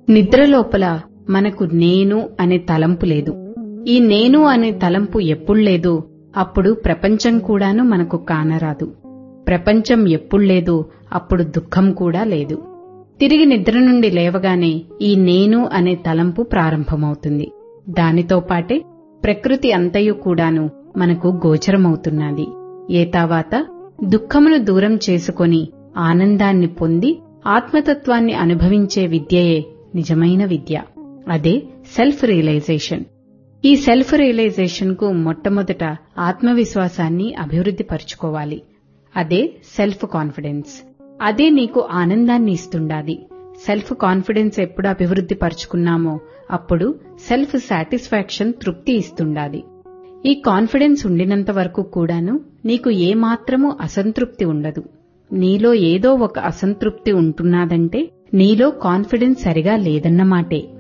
నిద్ర లోపల మనకు నేను అనే తలంపు లేదు ఈ నేను అనే తలంపు ఎప్పుడు లేదో అప్పుడు ప్రపంచం కూడాను మనకు కానరాదు ప్రపంచం ఎప్పుడు లేదో అప్పుడు దుఃఖం కూడా లేదు తిరిగి నిద్ర నుండి లేవగానే ఈ నేను అనే తలంపు ప్రారంభమవుతుంది దానితో పాటే ప్రకృతి అంతయు కూడాను మనకు గోచరమవుతున్నది ఏతావాత దుఃఖమును దూరం చేసుకొని ఆనందాన్ని పొంది ఆత్మతత్వాన్ని అనుభవించే విద్యయే నిజమైన విద్య అదే సెల్ఫ్ రియలైజేషన్ ఈ సెల్ఫ్ రియలైజేషన్ కు మొట్టమొదట ఆత్మవిశ్వాసాన్ని అభివృద్ధి పరుచుకోవాలి అదే సెల్ఫ్ కాన్ఫిడెన్స్ అదే నీకు ఆనందాన్ని ఇస్తుండాది సెల్ఫ్ కాన్ఫిడెన్స్ ఎప్పుడు అభివృద్ధి పరుచుకున్నామో అప్పుడు సెల్ఫ్ సాటిస్ఫాక్షన్ తృప్తి ఇస్తుండాది ఈ కాన్ఫిడెన్స్ ఉండినంత వరకు కూడాను నీకు ఏమాత్రమూ అసంతృప్తి ఉండదు నీలో ఏదో ఒక అసంతృప్తి ఉంటున్నాదంటే నీలో కాన్ఫిడెన్స్ సరిగా లేదన్నమాటే